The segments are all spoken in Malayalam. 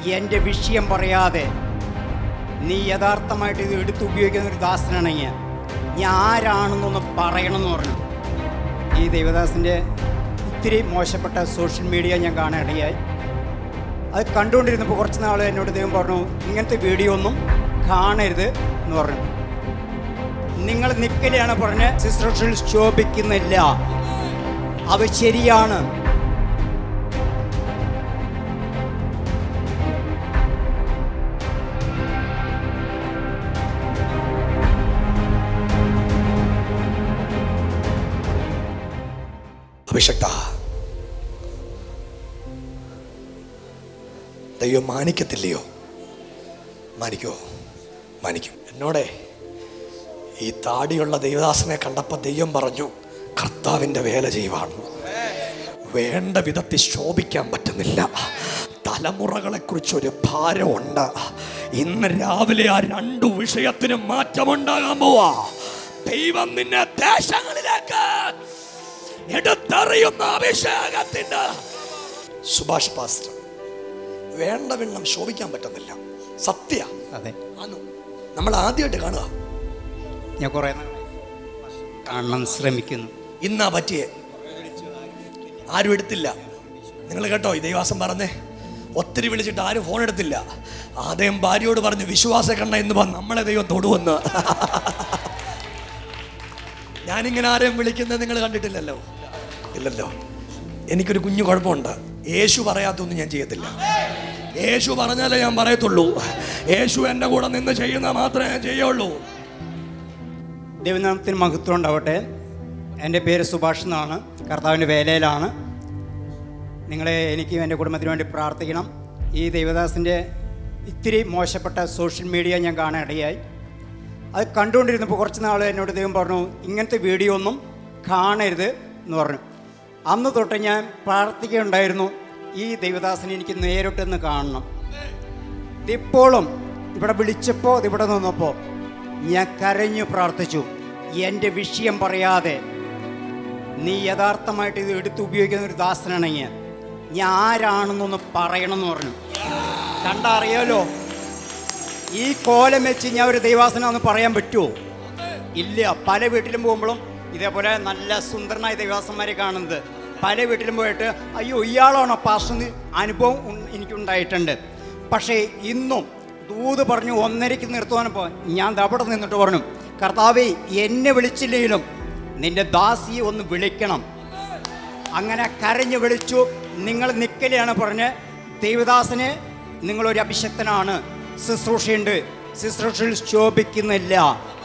എൻ്റെ വിഷയം പറയാതെ നീ യഥാർത്ഥമായിട്ട് ഇത് എടുത്ത് ഉപയോഗിക്കുന്ന ഒരു ദാസനാണെങ്കിൽ ഞാൻ ആരാണെന്നൊന്ന് പറയണമെന്ന് പറഞ്ഞു ഈ ദേവദാസിൻ്റെ ഇത്തിരി മോശപ്പെട്ട സോഷ്യൽ മീഡിയ ഞാൻ കാണാനിടയായി അത് കണ്ടുകൊണ്ടിരുന്നപ്പോൾ കുറച്ച് നാൾ എന്നോട് ദൈവം പറഞ്ഞു ഇങ്ങനത്തെ വീഡിയോ ഒന്നും കാണരുത് എന്ന് പറഞ്ഞു നിങ്ങൾ നിൽക്കലെയാണ് പറഞ്ഞ് ശുശ്രൂഷയിൽ ശോഭിക്കുന്നില്ല അത് ശരിയാണ് അഭിഷക്ത ദൈവം മാനിക്കത്തില്ലയോ മാനിക്കോ മാനിക്കും എന്നോടെ ഈ താടിയുള്ള ദൈവദാസനെ കണ്ടപ്പോൾ ദൈവം പറഞ്ഞു കർത്താവിൻ്റെ വേല ചെയ്യുവാണ് വേണ്ട വിധത്തിൽ ശോഭിക്കാൻ പറ്റുന്നില്ല തലമുറകളെക്കുറിച്ച് ഒരു ഭാരമുണ്ട് ഇന്ന് രാവിലെ ആ രണ്ടു വിഷയത്തിനും മാറ്റമുണ്ടാകാൻ പോവാ ദൈവം നിന്നെ ദേശങ്ങളിലേക്ക് എടുത്തറിയുന്ന അഭിഷേകത്തിന്റെ സുഭാഷ് പാസ്റ്റർ വേണ്ട വിണ്ണം ശോഭിക്കാൻ പറ്റുന്നില്ല സത്യ അതെ നമ്മൾ ആദ്യമായിട്ട് കാണുക ഞാൻ കുറേ നാളായി കാണണം ശ്രമിക്കുന്നു ഇന്നാ പറ്റിയേ ആരും എടുത്തില്ല നിങ്ങൾ കേട്ടോ ഈ ദൈവാസം പറഞ്ഞേ ഒത്തിരി വിളിച്ചിട്ട് ആരും ഫോൺ എടുത്തില്ല ആദ്യം ഭാര്യയോട് പറഞ്ഞു വിശ്വാസ കണ്ണ എന്ന് പറഞ്ഞ് നമ്മളെ ദൈവം തൊടുവന്ന് ഞാനിങ്ങനെ ആരെയും വിളിക്കുന്നത് നിങ്ങൾ കണ്ടിട്ടില്ലല്ലോ ഇല്ലല്ലോ എനിക്കൊരു കുഞ്ഞു കുഴപ്പമുണ്ട് യേശു പറയാത്തൊന്നും ഞാൻ ചെയ്യത്തില്ല യേശു പറഞ്ഞാലേ ഞാൻ പറയത്തുള്ളൂ യേശു എൻ്റെ കൂടെ നിന്ന് ചെയ്യുന്ന മാത്രമേ ഞാൻ ചെയ്യുള്ളൂ ദൈവനാമത്തിന് മഹത്വം ഉണ്ടാവട്ടെ എൻ്റെ പേര് സുഭാഷ് എന്നാണ് കർത്താവിൻ്റെ വേലയിലാണ് നിങ്ങളെ എനിക്കും എൻ്റെ കുടുംബത്തിന് വേണ്ടി പ്രാർത്ഥിക്കണം ഈ ദൈവദാസിൻ്റെ ഇത്തിരി മോശപ്പെട്ട സോഷ്യൽ മീഡിയ ഞാൻ കാണാനിടയായി അത് കണ്ടുകൊണ്ടിരുന്നപ്പോൾ കുറച്ച് നാൾ എന്നോട് ദൈവം പറഞ്ഞു ഇങ്ങനത്തെ വീഡിയോ ഒന്നും കാണരുത് എന്ന് പറഞ്ഞു അന്ന് തൊട്ട് ഞാൻ പ്രാർത്ഥിക്കുകയുണ്ടായിരുന്നു ഈ ദൈവദാസനെ എനിക്ക് നേരിട്ടൊന്ന് കാണണം ഇതിപ്പോഴും ഇവിടെ വിളിച്ചപ്പോൾ ഇവിടെ നിന്നപ്പോൾ ഞാൻ കരഞ്ഞു പ്രാർത്ഥിച്ചു എൻ്റെ വിഷയം പറയാതെ നീ യഥാർത്ഥമായിട്ട് ഇത് എടുത്ത് ഉപയോഗിക്കുന്ന ഒരു ദാസനാണെങ്കിൽ ഞാൻ ആരാണെന്നൊന്ന് പറയണമെന്ന് പറഞ്ഞു കണ്ടറിയാലോ ഈ കോലം വെച്ച് ഞാൻ ഒരു ദൈവാസനാന്ന് പറയാൻ പറ്റുമോ ഇല്ല പല വീട്ടിലും പോകുമ്പോഴും ഇതേപോലെ നല്ല സുന്ദരനായ ദൈവാസന്മാരെ കാണുന്നത് പല വീട്ടിലും പോയിട്ട് അയ്യോ ഇയാളാണോ പാസ്റ്റർ അനുഭവം ഉൺ- എനിക്കുണ്ടായിട്ടുണ്ട് പക്ഷേ ഇന്നും ദൂത് പറഞ്ഞു ഒന്നരയ്ക്ക് നിർത്തുവാനപ്പോൾ ഞാൻ ദാ അവിടെ നിന്നിട്ട് പറഞ്ഞു കർത്താവേ എന്നെ വിളിച്ചില്ലെങ്കിലും നിന്റെ ദാസിയെ ഒന്ന് വിളിക്കണം അങ്ങനെ കരഞ്ഞു വിളിച്ചു നിങ്ങൾ നിൽക്കലെയാണ് പറഞ്ഞ് ദൈവദാസന് നിങ്ങളൊരു അഭിഷക്തനാണ് ശുശ്രൂഷയുണ്ട് ശുശ്രൂഷയിൽ ശോഭിക്കുന്നില്ല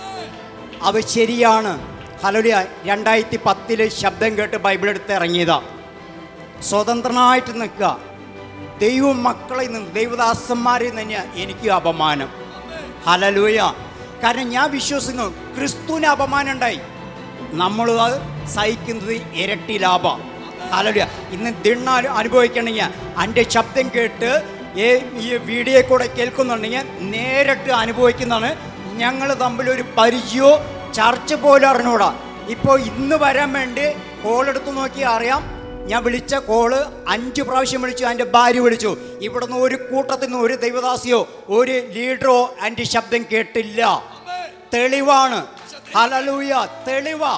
അത് ശരിയാണ് ഹലോലിയ രണ്ടായിരത്തി പത്തില് ശബ്ദം കേട്ട് ബൈബിൾ എടുത്ത് ഇറങ്ങിയതാ സ്വതന്ത്രനായിട്ട് നിൽക്കുക ദൈവം മക്കളിൽ നിന്ന് ദൈവദാസന്മാരിൽ നിന്ന് തന്നെയാ എനിക്ക് അപമാനം ഹലലൂയ കാരണം ഞാൻ വിശ്വസിക്കുന്നു ക്രിസ്തുവിന് അപമാനം ഉണ്ടായി നമ്മൾ അത് സഹിക്കുന്നത് ഇരട്ടി ലാഭം ഹലലൂയ ഇന്ന് ദിണ്ണ അനുഭവിക്കണമെങ്കിൽ എൻ്റെ ശബ്ദം കേട്ട് ഈ ഈ വീഡിയോ കൂടെ കേൾക്കുന്നുണ്ടെങ്കിൽ നേരിട്ട് അനുഭവിക്കുന്നതാണ് ഞങ്ങൾ തമ്മിൽ ഒരു പരിചയമോ ചർച്ച പോലും അറിഞ്ഞൂടാ ഇപ്പോൾ ഇന്ന് വരാൻ വേണ്ടി കോൾ എടുത്ത് നോക്കി അറിയാം ഞാൻ വിളിച്ച കോള് അഞ്ച് പ്രാവശ്യം വിളിച്ചു എൻ്റെ ഭാര്യ വിളിച്ചു ഇവിടുന്ന് ഒരു കൂട്ടത്തിൽ നിന്ന് ഒരു ദൈവദാസിയോ ഒരു ലീഡറോ എൻ്റെ ശബ്ദം കേട്ടില്ല തെളിവാണ് ഹലലൂയ തെളിവാ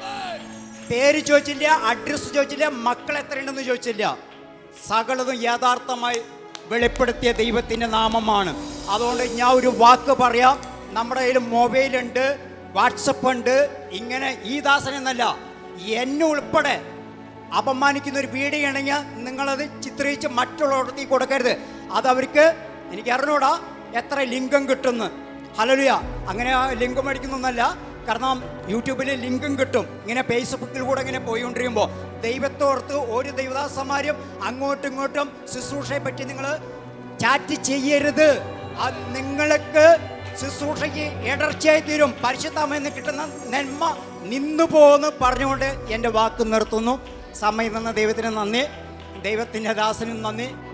പേര് ചോദിച്ചില്ല അഡ്രസ്സ് ചോദിച്ചില്ല മക്കൾ എത്രയുണ്ടെന്ന് ചോദിച്ചില്ല സകലതും യഥാർത്ഥമായി വെളിപ്പെടുത്തിയ ദൈവത്തിൻ്റെ നാമമാണ് അതുകൊണ്ട് ഞാൻ ഒരു വാക്ക് പറയാം നമ്മുടെ കയ്യിൽ മൊബൈലുണ്ട് വാട്സപ്പ് ഉണ്ട് ഇങ്ങനെ ഈ ദാസൻ എന്നല്ല എന്നെ ഉൾപ്പെടെ അപമാനിക്കുന്ന ഒരു വീഡിയോ ആണെങ്കിൽ നിങ്ങളത് ചിത്രീകരിച്ച് മറ്റുള്ളവർക്ക് കൊടുക്കരുത് അത് അവർക്ക് എനിക്ക് അറിഞ്ഞൂടാ എത്ര ലിംഗം കിട്ടുന്നു ഹലലുയ അങ്ങനെ ആ ലിങ്ക് മേടിക്കുന്നൊന്നല്ല കാരണം യൂട്യൂബിൽ ലിങ്കും കിട്ടും ഇങ്ങനെ ഫേസ്ബുക്കിൽ കൂടെ ഇങ്ങനെ പോയിക്കൊണ്ടിരിക്കുമ്പോൾ ദൈവത്തോർത്ത് ഒരു ദൈവദാസന്മാരും അങ്ങോട്ടും ഇങ്ങോട്ടും ശുശ്രൂഷയെ പറ്റി നിങ്ങൾ ചാറ്റ് ചെയ്യരുത് അത് നിങ്ങൾക്ക് ശുശ്രൂഷയ്ക്ക് ഇടർച്ചയായി തീരും പരിശുദ്ധമെന്ന് കിട്ടുന്ന നന്മ നിന്നു പോകുന്നു പറഞ്ഞുകൊണ്ട് എൻ്റെ വാക്ക് നിർത്തുന്നു സമയം തന്ന ദൈവത്തിന് നന്ദി ദൈവത്തിൻ്റെ ദാസനും നന്ദി